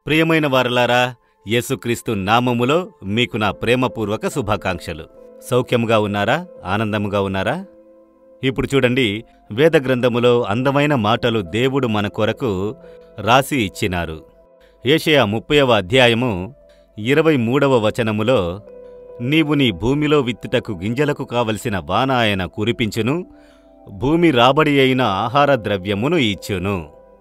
ప్రియమైన వారలారా యేసుక్రీస్తు నామములో మీకు నా ప్రేమపూర్వక శుభాకాంక్షలు సౌఖ్యముగా ఉన్నారా ఆనందముగా ఉన్నారా ఇప్పుడు చూడండి వేద గ్రంథములో అందమైన మాటలు దేవుడు మన కొరకు రాసి ఇచ్చినారు ఏషయా ముప్పైవ అధ్యాయము ఇరవై మూడవ వచనములో నీవు నీ భూమిలో విత్తుటకు గింజలకు కావలసిన వాన ఆయన కురిపించును భూమి రాబడి అయిన ఆహార ద్రవ్యమును ఇచ్చును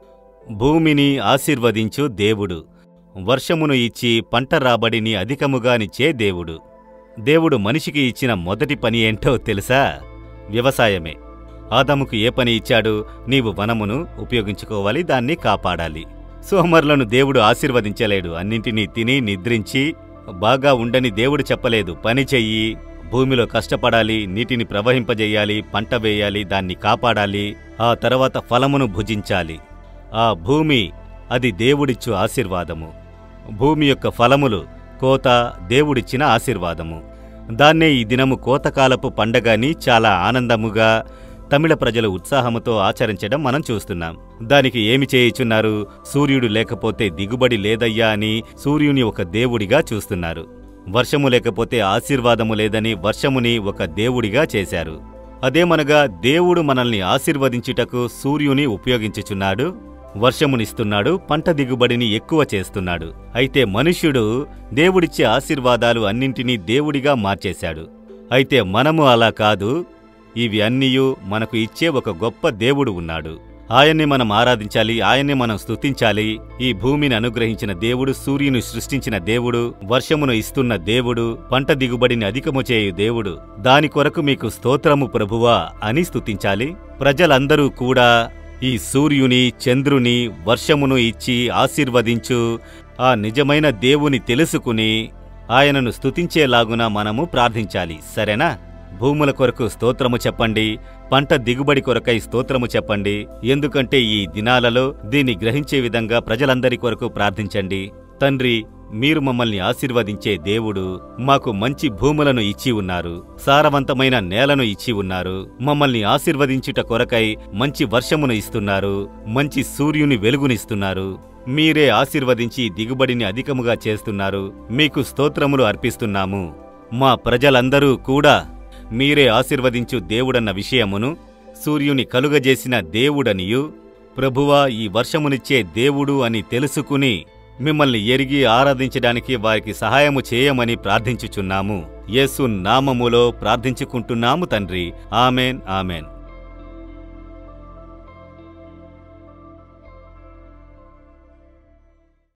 భూమిని ఆశీర్వదించు దేవుడు వర్షమును ఇచ్చి పంట రాబడిని అధికముగానిచ్చే దేవుడు దేవుడు మనిషికి ఇచ్చిన మొదటి పని ఏంటో తెలుసా వ్యవసాయమే ఆదముకు ఏ పని ఇచ్చాడు నీవు వనమును ఉపయోగించుకోవాలి దాన్ని కాపాడాలి సోమరులను దేవుడు ఆశీర్వదించలేడు అన్నింటినీ తిని నిద్రించి బాగా ఉండని దేవుడు చెప్పలేదు పని చెయ్యి భూమిలో కష్టపడాలి నీటిని ప్రవహింపజేయాలి పంట వేయాలి దాన్ని కాపాడాలి ఆ తర్వాత ఫలమును భుజించాలి ఆ భూమి అది దేవుడిచ్చు ఆశీర్వాదము భూమి యొక్క ఫలములు కోత దేవుడిచ్చిన ఆశీర్వాదము దాన్నే ఈ దినము కోతకాలపు పండగని చాలా ఆనందముగా తమిళ ప్రజలు ఉత్సాహముతో ఆచరించడం మనం చూస్తున్నాం దానికి ఏమి చేయుచున్నారు సూర్యుడు లేకపోతే దిగుబడి లేదయ్యా అని సూర్యుని ఒక దేవుడిగా చూస్తున్నారు వర్షము లేకపోతే ఆశీర్వాదము లేదని వర్షముని ఒక దేవుడిగా చేశారు అదేమనగా దేవుడు మనల్ని ఆశీర్వదించుటకు సూర్యుని ఉపయోగించుచున్నాడు వర్షమునిస్తున్నాడు పంట దిగుబడిని ఎక్కువ చేస్తున్నాడు అయితే మనుష్యుడు దేవుడిచ్చే ఆశీర్వాదాలు అన్నింటినీ దేవుడిగా మార్చేశాడు అయితే మనము అలా కాదు ఇవి అన్నీయు మనకు ఇచ్చే ఒక గొప్ప దేవుడు ఉన్నాడు ఆయన్ని మనం ఆరాధించాలి ఆయన్ని మనం స్తుతించాలి ఈ భూమిని అనుగ్రహించిన దేవుడు సూర్యుని సృష్టించిన దేవుడు వర్షమును ఇస్తున్న దేవుడు పంట దిగుబడిని అధికము చేయు దేవుడు దాని కొరకు మీకు స్తోత్రము ప్రభువా అని స్తుతించాలి ప్రజలందరూ కూడా ఈ సూర్యుని చంద్రుని వర్షమును ఇచ్చి ఆశీర్వదించు ఆ నిజమైన దేవుని తెలుసుకుని ఆయనను స్తుతించేలాగున మనము ప్రార్థించాలి సరేనా భూముల కొరకు స్తోత్రము చెప్పండి పంట దిగుబడి కొరకై స్తోత్రము చెప్పండి ఎందుకంటే ఈ దినాలలో దీన్ని గ్రహించే విధంగా ప్రజలందరి కొరకు ప్రార్థించండి తండ్రి మీరు మమ్మల్ని ఆశీర్వదించే దేవుడు మాకు మంచి భూములను ఇచ్చి ఉన్నారు సారవంతమైన నేలను ఇచ్చి ఉన్నారు మమ్మల్ని ఆశీర్వదించుట కొరకై మంచి వర్షమును ఇస్తున్నారు మంచి సూర్యుని వెలుగునిస్తున్నారు మీరే ఆశీర్వదించి దిగుబడిని అధికముగా చేస్తున్నారు మీకు స్తోత్రములు అర్పిస్తున్నాము మా ప్రజలందరూ కూడా మీరే ఆశీర్వదించు దేవుడన్న విషయమును సూర్యుని కలుగజేసిన దేవుడనియు ప్రభువా ఈ వర్షమునిచ్చే దేవుడు అని తెలుసుకుని మిమ్మల్ని ఎరిగి ఆరాధించడానికి వారికి సహాయము చేయమని ప్రార్థించుచున్నాము యేసు నామములో ప్రార్థించుకుంటున్నాము తండ్రి ఆమెన్ ఆమెన్